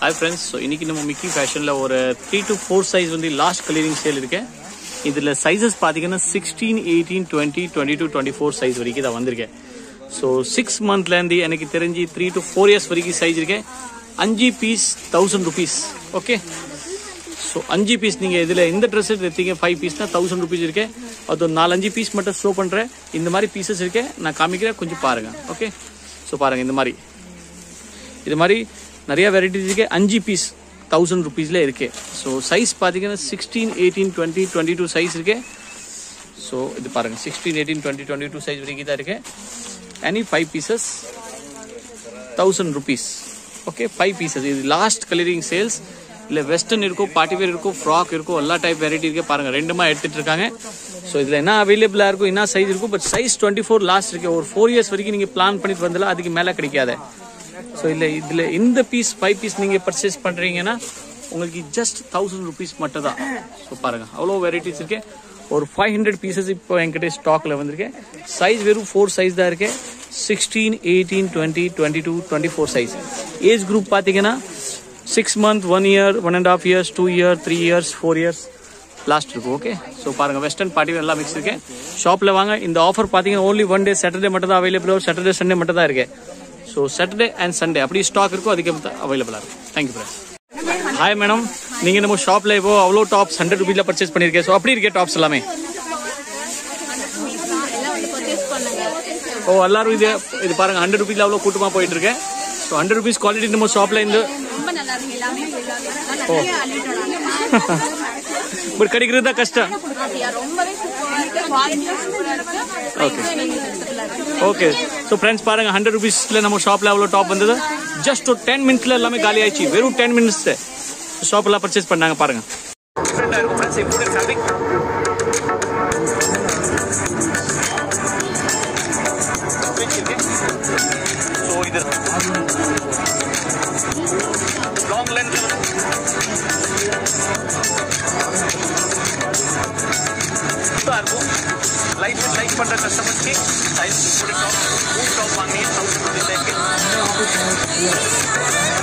Hi friends so இன்னைக்கு நம்ம Mickey ஃபேஷனில் ஒரு த்ரீ டு ஃபோர் சைஸ் வந்து லாஸ்ட் கலரிங் சேல் இருக்கு இதில் சைஸஸ் பார்த்தீங்கன்னா sixteen eighteen twenty twenty two twenty four size வரைக்கும் தான் வந்திருக்கேன் ஸோ சிக்ஸ் மந்த்லேருந்து எனக்கு தெரிஞ்சு த்ரீ டு ஃபோர் இயர்ஸ் வரைக்கும் சைஸ் இருக்கேன் அஞ்சு piece thousand rupees okay so அஞ்சு பீஸ் நீங்கள் இதில் எந்த ட்ரெஸ் எடுத்தீங்க ஃபைவ் பீஸ்னா தௌசண்ட் ருபீஸ் இருக்கேன் அது ஒரு நாலஞ்சு பீஸ் மட்டும் ஷோ பண்ணுறேன் இந்த மாதிரி பீசஸ் இருக்கேன் நான் காமிக்கிறேன் கொஞ்சம் பாருங்கள் ஓகே ஸோ பாருங்கள் இந்த மாதிரி இது மாதிரி நிறைய வெரைட்டிஸ் இருக்கு அஞ்சு பீஸ் தௌசண்ட் ருபீஸ்ல இருக்கு ஸோ சைஸ் பார்த்தீங்கன்னா sixteen eighteen twenty twenty two size இருக்கு ஸோ இது பாருங்க sixteen eighteen twenty twenty two size வரைக்கும் தான் இருக்கு any five pieces thousand rupees okay five pieces இது லாஸ்ட் கலரிங் சேல்ஸ் இல்லை வெஸ்டர்ன் இருக்கும் பார்ட்டி வேர் இருக்கும் ஃப்ராக் இருக்கும் எல்லா டைப் வெரைட்டி இருக்கு பாருங்க ரெண்டுமா எடுத்துட்டு இருக்காங்க ஸோ இதில் என்ன அவைலபிளாக இருக்கும் என்ன சைஸ் இருக்கும் but size twenty four last இருக்கு ஒரு ஃபோர் இயர்ஸ் வரைக்கும் நீங்கள் பிளான் பண்ணிட்டு வந்தாலும் அதுக்கு மேலே கிடைக்காது ஸோ இல்லை இதில் இந்த பீஸ் ஃபைவ் பீஸ் நீங்கள் பர்ச்சேஸ் பண்ணுறீங்கன்னா உங்களுக்கு ஜஸ்ட் தௌசண்ட் ருபீஸ் மட்டும் தான் ஸோ பாருங்கள் அவ்வளோ வெரைட்டிஸ் இருக்கு ஒரு ஃபைவ் ஹண்ட்ரட் பீசஸ் இப்போ என்கிட்ட ஸ்டாக்ல வந்திருக்கேன் சைஸ் வெறும் ஃபோர் சைஸ் தான் இருக்கு sixteen eighteen twenty twenty two twenty four size age group பார்த்தீங்கன்னா six month one year one and half years two year three years four years last இருக்கும் okay so பாருங்க western party எல்லாம் mix இருக்கு ஷாப்பில் வாங்க இந்த ஆஃபர் பார்த்தீங்கன்னா only one day Saturday மட்டும் தான் அவைலபிள் சாட்டர்டே சண்டே மட்டும் தான் இருக்கு ஸோ சாட்டர்டே அண்ட் சண்டே அப்படி ஸ்டாக் இருக்கும் அதுக்கு அவைலபிளாக இருக்கும் தேங்க்யூ ஃப்ரெண்ட் ஹாய் மேடம் நீங்கள் நம்ம ஷாப்பில் இப்போ அவ்வளோ டாப்ஸ் ஹண்ட்ரட் ருபீஸில் பர்ச்சேஸ் பண்ணியிருக்கேன் ஸோ அப்படி இருக்கே டாப்ஸ் எல்லாமே எல்லாம் வந்து பர்ச்சேஸ் பண்ணுங்க ஓ எல்லாரும் இது இது பாருங்க ஹண்ட்ரட் ருபீஸ்ல அவ்வளோ கூட்டமாக போயிட்டு இருக்கேன் ஸோ ஹண்ட்ரட் ருபீஸ் குவாலிட்டி நம்ம ஷாப்பில் இந்த ரொம்ப நல்லா இருக்கு எல்லாமே நல்லா அள்ளிட்டோம் பட் கிடைக்கிறது தான் கஷ்டம் அப்படியா ரொம்பவே சூப்பரா இருக்கு குவாலிட்டியும் சூப்பரா இருக்கு Okay. ஃபிளெக்சிபிளா இருக்கு ஓகே ஸோ ஃப்ரெண்ட்ஸ் பாருங்க ஹண்ட்ரட் ருபீஸ்ல நம்ம ஷாப்ல அவ்வளோ டாப் வந்தது ஜஸ்ட் ஒரு டென் மினிட்ஸ்ல எல்லாமே காலி ஆயிடுச்சு வெறும் டென் மினிட்ஸ் ஷாப்லாம் பர்ச்சேஸ் பண்ணாங்க பாருங்க ஸோ இது லாங் லென்த் இருக்கும் லைட் லைக் பண்ற கஸ்டமர்ஸ்க்கு சைஸ் டாப் மூணு டாப் வாங்கி தௌசண்ட் ருபீஸ் இருக்கு